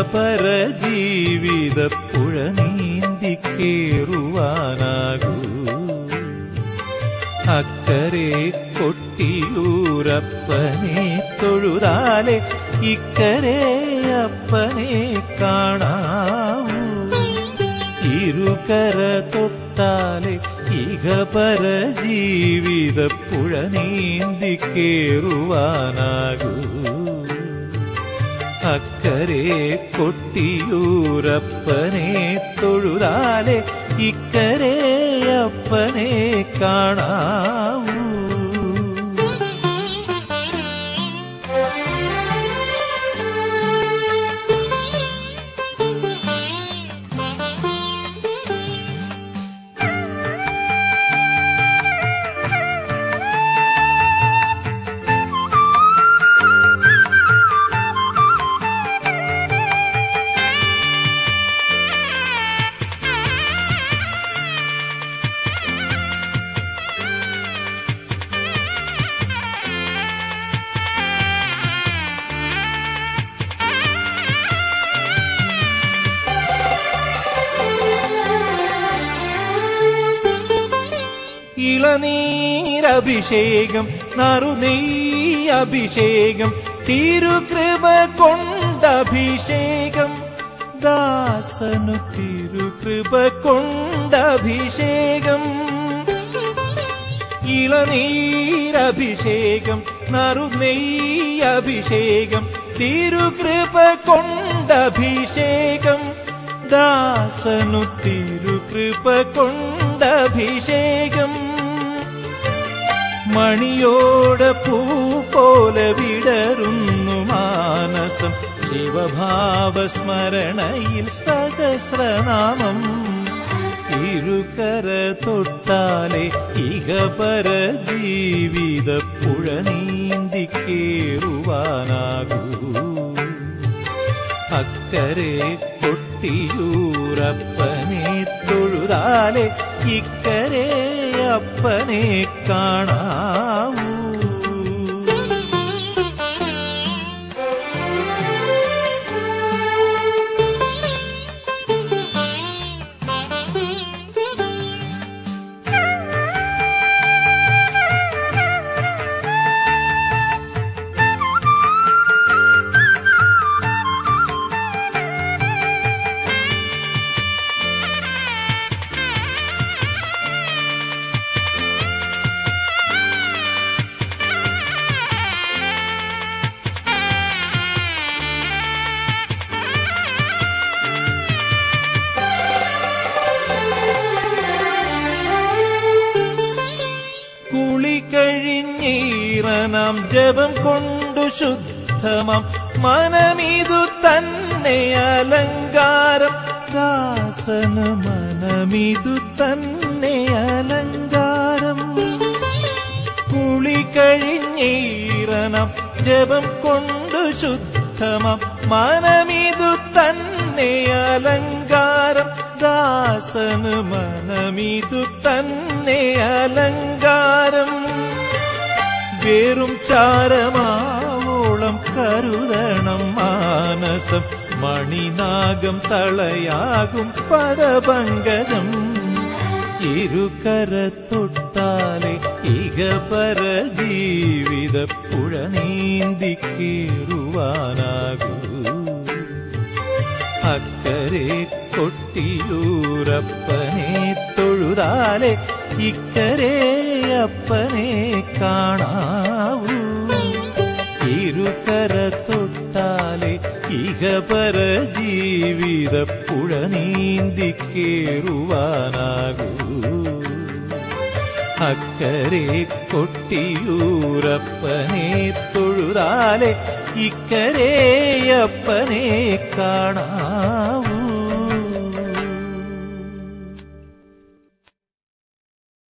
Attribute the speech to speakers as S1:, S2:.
S1: പര ജീവിത പുഴ നീന്തി കേറുവാനാകൂ അക്കരെ കൊട്ടിയൂരപ്പനെ തൊഴുതാലെ ഇക്കരെ അപ്പനെ കാണാവൂ ഇരുകര തൊട്ടാലെ ഇഹപര ജീവിത പുഴ നീന്തി കേറുവാനാകൂ അക്കരെ കൊട്ടിയൂരപ്പനെ തൊഴുതാലെ ഇക്കരെ അപ്പനെ കാണാവൂ ഇളനീരഭിഷേകം നറുനെയ്യ് അഭിഷേകം തിരുകൃപ കൊണ്ടഭിഷേകം ദാസനു തിരുകൃപ കൊണ്ടഭിഷേകം ഇളനീരഭിഷേകം നറുനെയ്യ് അഭിഷേകം തിരുകൃപ കൊണ്ടഭിഷേകം ദാസനു തിരുകൃപ കൊണ്ടഭിഷേകം മണിയോട് പൂ പോലെ വിടരുന്നു മാനസം ശിവഭാവസ്മരണയിൽ സഹസ്രനാമം ഇരുകര തൊട്ടാലെ ഇഹപര ജീവിത പുഴ നീന്തി കേറുവാനാകൂ അക്കരെ കൊട്ടിയൂരപ്പനെ തൊഴുതാലെ ഇക്കരെ അപ്പനെ കാണാവൂ കുളി കഴിഞ്ഞീറനാം ജപം കൊണ്ടു ശുദ്ധമാം മനമിതു തന്നെ അലങ്കാരം ദാസന മനമിതു തന്നെ അലങ്കാരം കുളി കഴിഞ്ഞീറനാം ജപം കൊണ്ടു ശുദ്ധമാം മനമിതു തന്നെ അലങ്കാരം ദാസന് മനമിതു തന്നെ അലങ്കാരം വേറും ചാരമാവോളം കരുതണം മാനസം മണിനാഗം തളയാകും പരപങ്കജം ഇരുകര തൊട്ടാലെ ഇഹപര ജീവിത പുഴ നീന്തി കേറുവാനാകൂ അക്കരെ കൊട്ടിയൂരപ്പനെ തൊഴുതാലെ ഇക്കരെ അപ്പനെ കാണാവൂ ഇരുകര തൊട്ടാലെ ഇഹപര ജീവിത പുഴ നീന്തി കേറുവാനാകൂ അക്കരെ കൊട്ടിയൂരപ്പനെ തൊഴുതാലെ ഇക്കരെ അപ്പനെ കാണാവൂ